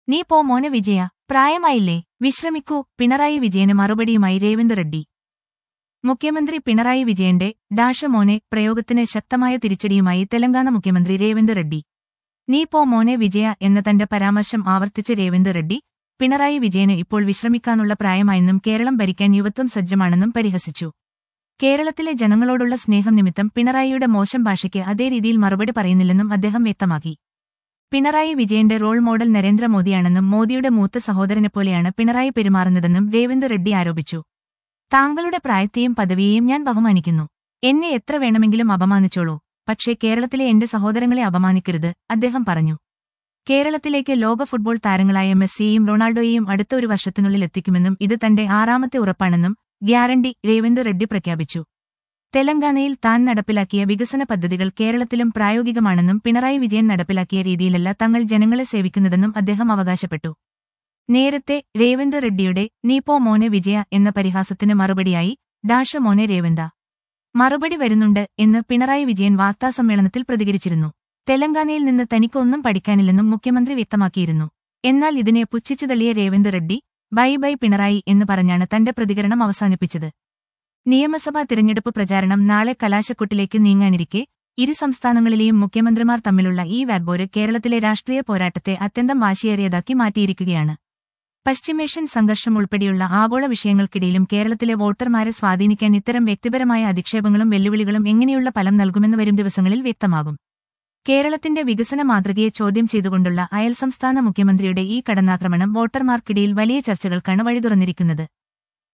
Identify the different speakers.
Speaker 1: നീ പോ മോനെ വിജയ പ്രായമായില്ലേ വിശ്രമിക്കൂ പിണറായി വിജയന് മറുപടിയുമായി രേവന്ത് റെഡ്ഡി മുഖ്യമന്ത്രി പിണറായി വിജയന്റെ ഡാഷ മോനെ പ്രയോഗത്തിന് ശക്തമായ തിരിച്ചടിയുമായി തെലങ്കാന മുഖ്യമന്ത്രി രേവന്ത് റെഡ്ഡി നീ പോ മോനെ വിജയ എന്ന തന്റെ പരാമർശം ആവർത്തിച്ച രേവന്ത് റെഡ്ഡി പിണറായി വിജയന് ഇപ്പോൾ വിശ്രമിക്കാനുള്ള പ്രായമായെന്നും കേരളം ഭരിക്കാൻ യുവത്വം സജ്ജമാണെന്നും പരിഹസിച്ചു കേരളത്തിലെ ജനങ്ങളോടുള്ള സ്നേഹം നിമിത്തം പിണറായിയുടെ മോശം ഭാഷയ്ക്ക് അതേ രീതിയിൽ മറുപടി പറയുന്നില്ലെന്നും അദ്ദേഹം വ്യക്തമാക്കി പിണറായി വിജയന്റെ റോൾ മോഡൽ നരേന്ദ്രമോദിയാണെന്നും മോദിയുടെ മൂത്ത സഹോദരനെപ്പോലെയാണ് പിണറായി പെരുമാറുന്നതെന്നും രേവന്ത് റെഡ്ഡി ആരോപിച്ചു താങ്കളുടെ പ്രായത്തെയും പദവിയെയും ഞാൻ ബഹുമാനിക്കുന്നു എന്നെ എത്ര വേണമെങ്കിലും അപമാനിച്ചോളൂ പക്ഷേ കേരളത്തിലെ എന്റെ സഹോദരങ്ങളെ അപമാനിക്കരുത് അദ്ദേഹം പറഞ്ഞു കേരളത്തിലേക്ക് ലോക ഫുട്ബോൾ താരങ്ങളായ മെസ്സിയെയും റൊണാൾഡോയെയും അടുത്ത ഒരു വർഷത്തിനുള്ളിൽ എത്തിക്കുമെന്നും ഇത് തന്റെ ആറാമത്തെ ഉറപ്പാണെന്നും ഗ്യാരണ്ടി രേവന്ത് റെഡ്ഡി പ്രഖ്യാപിച്ചു തെലങ്കാനയിൽ താൻ നടപ്പിലാക്കിയ വികസന പദ്ധതികൾ കേരളത്തിലും പ്രായോഗികമാണെന്നും പിണറായി വിജയൻ നടപ്പിലാക്കിയ രീതിയിലല്ല തങ്ങൾ ജനങ്ങളെ സേവിക്കുന്നതെന്നും അദ്ദേഹം അവകാശപ്പെട്ടു നേരത്തെ രേവന്ത് റെഡ്ഡിയുടെ നീപ്പോ മോനെ വിജയ എന്ന പരിഹാസത്തിന് മറുപടിയായി ഡാഷ മോനെ രേവന്ത മറുപടി വരുന്നുണ്ട് എന്ന് പിണറായി വിജയൻ വാർത്താസമ്മേളനത്തിൽ പ്രതികരിച്ചിരുന്നു തെലങ്കാനയിൽ നിന്ന് തനിക്കൊന്നും പഠിക്കാനില്ലെന്നും മുഖ്യമന്ത്രി വ്യക്തമാക്കിയിരുന്നു എന്നാൽ ഇതിനെ പുച്ഛിച്ചു തള്ളിയ രേവന്ത് റെഡ്ഡി ബൈ ബൈ പിണറായി എന്ന് പറഞ്ഞാണ് തന്റെ പ്രതികരണം അവസാനിപ്പിച്ചത് നിയമസഭാ തിരഞ്ഞെടുപ്പ് പ്രചാരണം നാളെ കലാശക്കൊട്ടിലേക്ക് നീങ്ങാനിരിക്കെ ഇരു സംസ്ഥാനങ്ങളിലെയും മുഖ്യമന്ത്രിമാർ തമ്മിലുള്ള ഈ വാഗ്ബോര് കേരളത്തിലെ രാഷ്ട്രീയ പോരാട്ടത്തെ അത്യന്തം വാശിയേറിയതാക്കി മാറ്റിയിരിക്കുകയാണ് പശ്ചിമേഷ്യൻ സംഘർഷം ഉൾപ്പെടെയുള്ള ആഗോള വിഷയങ്ങൾക്കിടയിലും കേരളത്തിലെ വോട്ടർമാരെ സ്വാധീനിക്കാൻ ഇത്തരം വ്യക്തിപരമായ അധിക്ഷേപങ്ങളും വെല്ലുവിളികളും എങ്ങനെയുള്ള ഫലം നൽകുമെന്ന് വരും ദിവസങ്ങളിൽ വ്യക്തമാകും കേരളത്തിന്റെ വികസന മാതൃകയെ ചോദ്യം ചെയ്തുകൊണ്ടുള്ള അയൽ സംസ്ഥാന മുഖ്യമന്ത്രിയുടെ ഈ കടന്നാക്രമണം വോട്ടർമാർക്കിടയിൽ വലിയ ചർച്ചകൾക്കാണ് വഴി തുറന്നിരിക്കുന്നത്